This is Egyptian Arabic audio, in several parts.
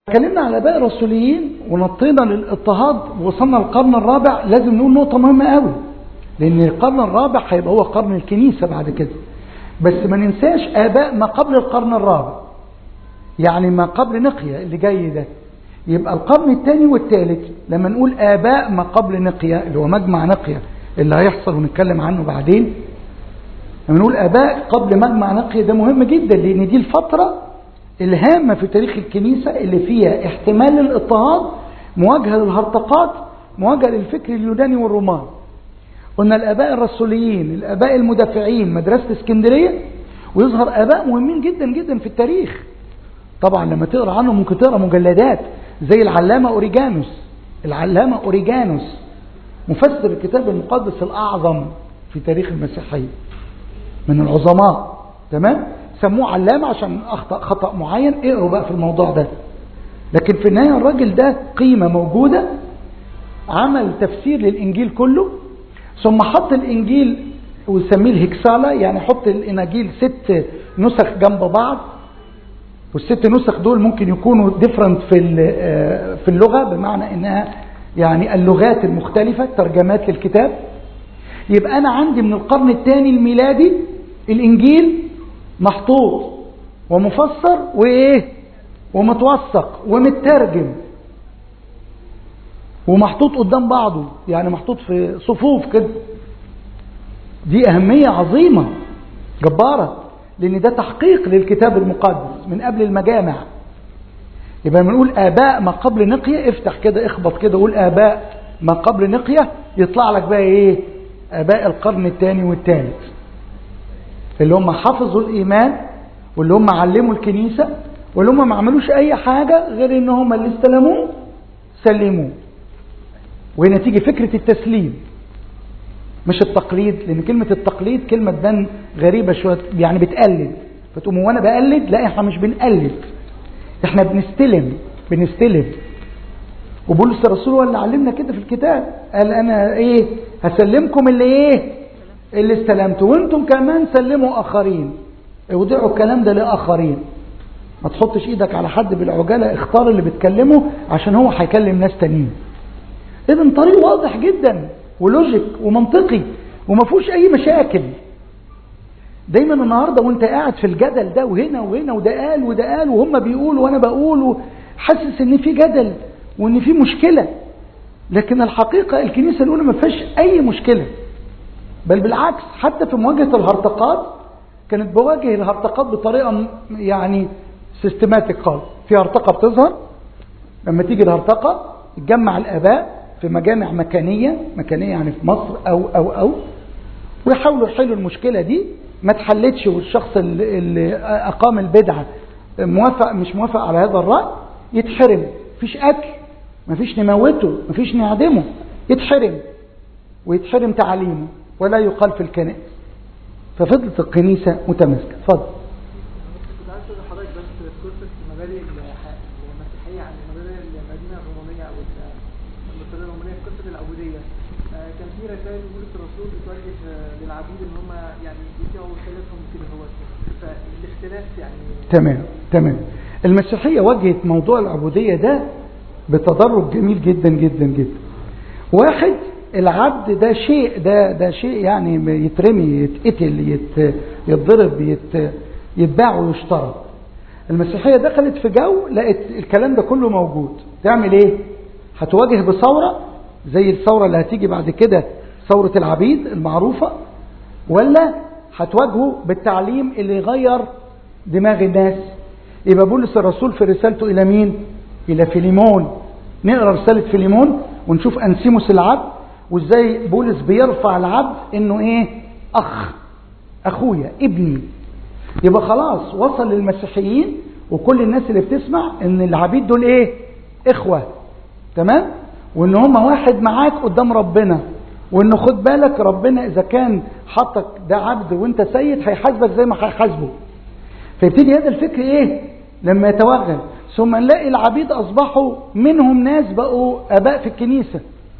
اتكلمنا على باقي الرسوليين ونطينا للاضطهاد ووصلنا للقرن الرابع لازم نقول نقطة مهمة قوي لأن القرن الرابع هيبقى هو قرن الكنيسة بعد كده بس ما ننساش آباء ما قبل القرن الرابع يعني ما قبل نقية اللي جاي ده يبقى القرن الثاني والثالث لما نقول آباء ما قبل نقية اللي هو مجمع نقية اللي هيحصل ونتكلم عنه بعدين لما نقول آباء قبل مجمع نقية ده مهم جدا لأن دي الفترة الهامة في تاريخ الكنيسة اللي فيها احتمال للاضطهاد مواجهة للهرطقات مواجهة للفكر اليوناني والروماني قلنا الآباء الرسوليين الآباء المدافعين مدرسة اسكندرية ويظهر آباء مهمين جدا جدا في التاريخ طبعا لما تقرأ عنه ممكن تقرأ مجلدات زي العلامة أوريجانوس العلامة أوريجانوس مفسر الكتاب المقدس الأعظم في تاريخ المسيحية من العظماء تمام سموه علامة عشان أخطأ خطأ معين اقروا بقى في الموضوع ده لكن في النهاية الراجل ده قيمة موجودة عمل تفسير للإنجيل كله ثم حط الإنجيل ويسميه الهكسالة يعني حط الإناجيل ست نسخ جنب بعض والست نسخ دول ممكن يكونوا ديفرنت في في اللغة بمعنى إنها يعني اللغات المختلفة ترجمات للكتاب يبقى أنا عندي من القرن الثاني الميلادي الإنجيل محطوط ومفسر وإيه ومتوثق ومترجم ومحطوط قدام بعضه يعني محطوط في صفوف كده دي أهمية عظيمة جبارة لأن ده تحقيق للكتاب المقدس من قبل المجامع يبقى لما نقول آباء ما قبل نقية افتح كده اخبط كده قول آباء ما قبل نقية يطلع لك بقى ايه آباء القرن الثاني والثالث اللي هم حفظوا الإيمان واللي هم علموا الكنيسة واللي هم ما عملوش أي حاجة غير إن هم اللي استلموه سلموه وهنا تيجي فكرة التسليم مش التقليد لأن كلمة التقليد كلمة تبان غريبة شوية يعني بتقلد فتقوم وانا بقلد لا احنا مش بنقلد احنا بنستلم بنستلم وبولس الرسول هو اللي علمنا كده في الكتاب قال انا ايه هسلمكم اللي ايه اللي استلمته وانتم كمان سلموا اخرين اودعوا الكلام ده لاخرين ما تحطش ايدك على حد بالعجاله اختار اللي بتكلمه عشان هو هيكلم ناس تانيين اذا طريق واضح جدا ولوجيك ومنطقي وما فيهوش اي مشاكل دايما النهارده وانت قاعد في الجدل ده وهنا وهنا وده قال وده قال وهم بيقولوا وانا بقول حاسس ان في جدل وان في مشكله لكن الحقيقه الكنيسه الاولى ما فيهاش اي مشكله بل بالعكس حتى في مواجهه الهرطقات كانت بواجه الهرطقات بطريقه يعني سيستماتيك خالص في هرطقه بتظهر لما تيجي الهرطقه يتجمع الاباء في مجامع مكانيه مكانيه يعني في مصر او او او ويحاولوا يحلوا المشكله دي ما اتحلتش والشخص اللي, اللي اقام البدعه موافق مش موافق على هذا الراي يتحرم مفيش قتل مفيش نموته مفيش نعدمه يتحرم ويتحرم تعليمه ولا يقال في الكنائس ففضلت الكنيسه متماسكه اتفضل كنت عايز اسال حضرتك بس قصه مبادئ المسيحيه عن مبادئ المدينه الرومانيه او المصريه الرومانيه في قصه العبوديه كان في رسائل بولس الرسول بتوجه للعبيد ان هم يعني يطيعوا خلافهم كده هو فالاختلاف يعني تمام تمام المسيحيه واجهت موضوع العبوديه ده بتدرج جميل جدا جدا جدا واحد العبد ده شيء ده ده شيء يعني يترمي يتقتل يت يتضرب يت يتباع ويشترى المسيحيه دخلت في جو لقت الكلام ده كله موجود تعمل ايه هتواجه بثوره زي الثورة اللي هتيجي بعد كده ثورة العبيد المعروفة ولا هتواجهه بالتعليم اللي يغير دماغ الناس يبقى بولس الرسول في رسالته إلى مين إلى فيليمون نقرأ رسالة فيليمون ونشوف أنسيموس العبد وإزاي بولس بيرفع العبد إنه إيه أخ أخويا ابني يبقى خلاص وصل للمسيحيين وكل الناس اللي بتسمع إن العبيد دول إيه إخوة تمام وان هما واحد معاك قدام ربنا وان خد بالك ربنا اذا كان حطك ده عبد وانت سيد هيحاسبك زي ما هيحاسبه فيبتدي هذا الفكر ايه لما يتوغل ثم نلاقي العبيد اصبحوا منهم ناس بقوا اباء في الكنيسه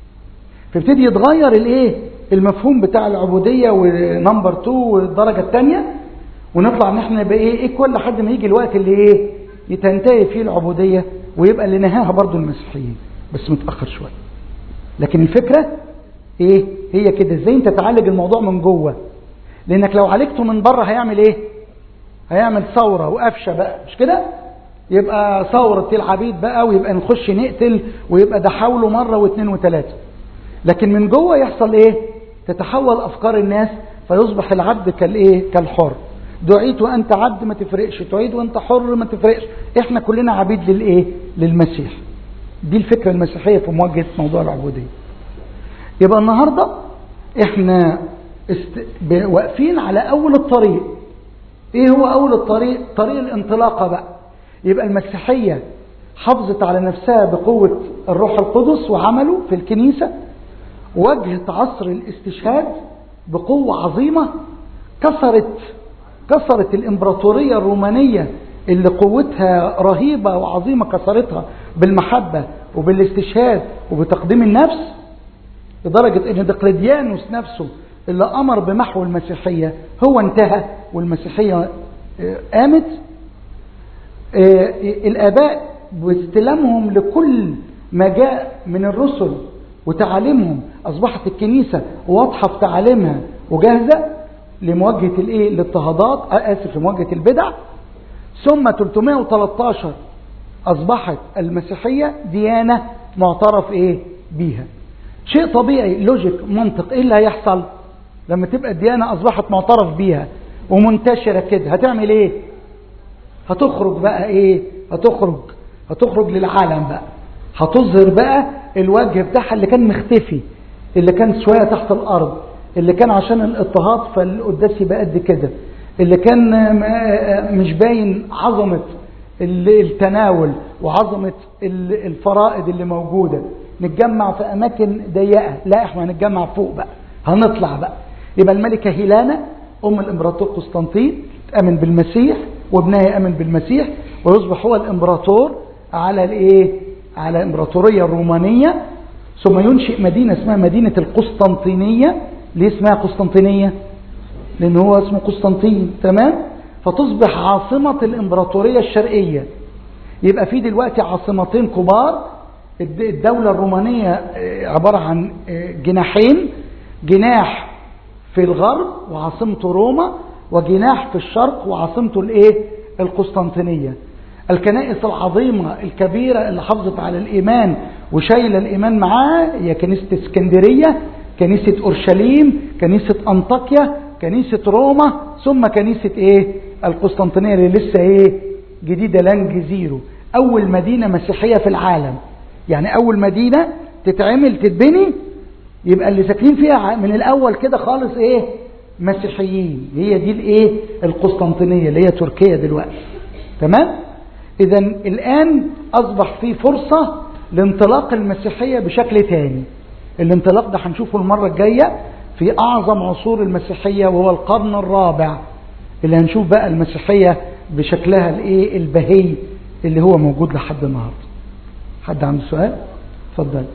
فيبتدي يتغير الايه المفهوم بتاع العبوديه ونمبر 2 والدرجه الثانيه ونطلع ان احنا نبقى ايه ايه كل لحد ما يجي الوقت اللي ايه تنتهي فيه العبوديه ويبقى اللي نهاها برضو المسيحيين بس متأخر شوية لكن الفكرة ايه هي كده ازاي انت تعالج الموضوع من جوه لانك لو عالجته من بره هيعمل ايه هيعمل ثورة وقفشة بقى مش كده يبقى ثورة العبيد بقى ويبقى نخش نقتل ويبقى ده حاوله مرة واثنين وثلاثة لكن من جوه يحصل ايه تتحول افكار الناس فيصبح العبد كالايه كالحر دعيت وانت عبد ما تفرقش تعيد وانت حر ما تفرقش احنا كلنا عبيد للايه للمسيح دي الفكرة المسيحية في مواجهة موضوع العبودية يبقى النهاردة احنا است... ب... واقفين على اول الطريق ايه هو اول الطريق طريق الانطلاقة بقى يبقى المسيحية حافظت على نفسها بقوة الروح القدس وعمله في الكنيسة واجهت عصر الاستشهاد بقوة عظيمة كسرت كسرت الامبراطورية الرومانية اللي قوتها رهيبة وعظيمة كسرتها بالمحبة وبالاستشهاد وبتقديم النفس لدرجة ان دقلديانوس نفسه اللي امر بمحو المسيحية هو انتهى والمسيحية قامت الاباء باستلامهم لكل ما جاء من الرسل وتعاليمهم اصبحت الكنيسة واضحة في تعاليمها وجاهزة لمواجهة الايه الاضطهادات اسف لمواجهة البدع ثم 313 اصبحت المسيحية ديانة معترف ايه بيها شيء طبيعي لوجيك منطق ايه اللي هيحصل لما تبقى الديانة اصبحت معترف بيها ومنتشرة كده هتعمل ايه هتخرج بقى ايه هتخرج هتخرج للعالم بقى هتظهر بقى الوجه بتاعها اللي كان مختفي اللي كان شوية تحت الارض اللي كان عشان الاضطهاد فالقداس يبقى قد كده اللي كان مش باين عظمة التناول وعظمة الفرائض اللي موجودة نتجمع في أماكن ضيقة لا احنا هنتجمع فوق بقى هنطلع بقى يبقى الملكة هيلانا أم الإمبراطور قسطنطين تأمن بالمسيح وابنها يأمن بالمسيح ويصبح هو الإمبراطور على الإيه على الإمبراطورية الرومانية ثم ينشئ مدينة اسمها مدينة القسطنطينية ليه اسمها قسطنطينية لأن هو اسمه قسطنطين تمام فتصبح عاصمة الإمبراطورية الشرقية يبقى في دلوقتي عاصمتين كبار الدولة الرومانية عبارة عن جناحين جناح في الغرب وعاصمته روما وجناح في الشرق وعاصمته الايه القسطنطينية الكنائس العظيمة الكبيرة اللي حافظت على الإيمان وشايلة الإيمان معاه هي كنيسة اسكندرية كنيسة أورشليم كنيسة أنطاكيا كنيسة روما ثم كنيسة ايه القسطنطينية اللي لسه ايه جديدة لانج زيرو أول مدينة مسيحية في العالم يعني أول مدينة تتعمل تتبني يبقى اللي ساكنين فيها من الأول كده خالص إيه مسيحيين هي دي الإيه القسطنطينية اللي هي تركيا دلوقتي تمام إذا الآن أصبح في فرصة لانطلاق المسيحية بشكل تاني الانطلاق ده هنشوفه المرة الجاية في أعظم عصور المسيحية وهو القرن الرابع اللي هنشوف بقى المسيحية بشكلها الإيه البهي اللي هو موجود لحد النهارده حد عنده سؤال اتفضل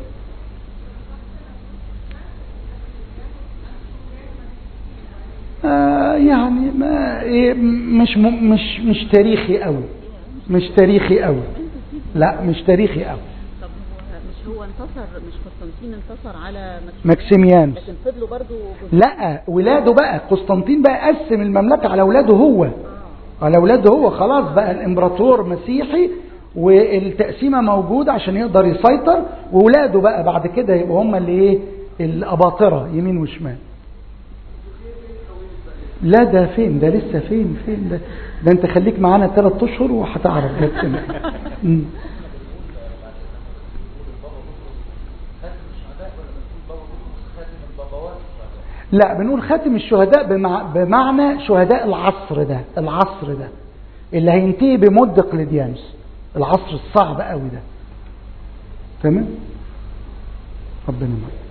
آه يعني ما إيه مش مش مش تاريخي قوي مش تاريخي قوي لا مش تاريخي قوي طب مش هو انتصر مش قسطنطين انتصر على ماكسيميان لكن فضلوا برضو لا ولاده بقى قسطنطين بقى قسم المملكة على ولاده هو على ولاده هو خلاص بقى الامبراطور مسيحي والتقسيمة موجودة عشان يقدر يسيطر وولاده بقى بعد كده يبقوا هم اللي ايه الأباطرة يمين وشمال لا ده فين ده لسه فين فين ده ده انت خليك معانا ثلاث اشهر وهتعرف جت امتى لا بنقول خاتم الشهداء بمع... بمعنى شهداء العصر ده العصر ده اللي هينتهي بموت دقلديانوس العصر الصعب قوي ده تمام ربنا معك